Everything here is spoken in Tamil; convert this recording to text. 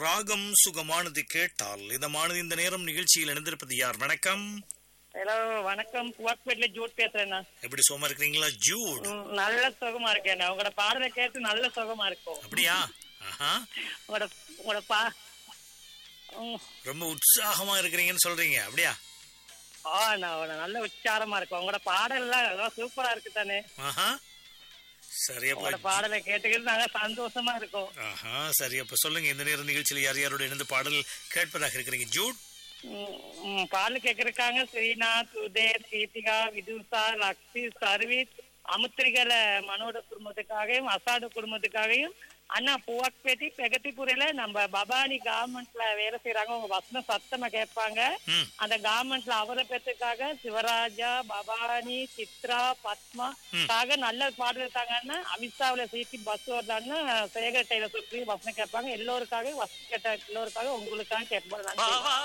ராகம் சுகமானது கேட்டால் இதமானது இந்த நேரம் நிகழ்ச்சியில் இணைந்திருப்பது யார் வணக்கம் ஹலோ வணக்கம் குவாக்பேட்ல ஜூட் பேசுறேண்ணா எப்படி சுகமா இருக்கிறீங்களா ஜூட் ம், நல்ல சுகமா இருக்கேண்ணா உங்களோட பாடலை கேட்டு நல்ல சுகமா இருக்கும் அப்படியா ஆஹா உங்களோட உங்களோட பா ம், ரொம்ப உற்சாகமா இருக்கிறீங்கன்னு சொல்றீங்க அப்படியா ஆ நான் உங்களோட நல்ல உச்சாரமா இருக்கும் உங்களோட பாடல்லாம் எல்லாம் சூப்பரா இருக்கு தானே ஆஹா சரி உங்களோட அப்ப பாடலை கேட்டுக்கிட்டு நாங்க சந்தோஷமா இருக்கோம் ஆஹா சரி அப்ப சொல்லுங்க இந்த நேரம் நிகழ்ச்சியில் யார் யாரோட இணைந்து பாடல் கேட்பதாக இருக்கிறீங்க ஜூட் ம், ம், பாடல் கேக்குறக்காங்க ஸ்ரீநாத் உதய் தீபிகா விதுசா லக்ஷி சர்வீஸ் அமுத்திரிகள மனோட குடும்பத்துக்காகவும் அசாடு குடும்பத்துக்காகவும் அண்ணா பூவாக்பேட்டி பிரகதிபுரியில நம்ம பபானி கார்மெண்ட்ல வேலை செய்யறாங்க உங்க வசனம் சத்தமா கேட்பாங்க ம் அந்த கார்மெண்ட்ல அவரை பெற்றுக்காக சிவராஜா பவானி சித்ரா பத்மா காக நல்ல பாடல் இருக்காங்கன்னா அமித்ஷாவில சீட்டி பஸ் வருதான்னு சேகர் டைல சுற்றி வசனம் கேட்பாங்க எல்லோருக்காக வசனம் கேட்ட எல்லோருக்காக உங்களுக்காக கேட்பாங்க நன்றி.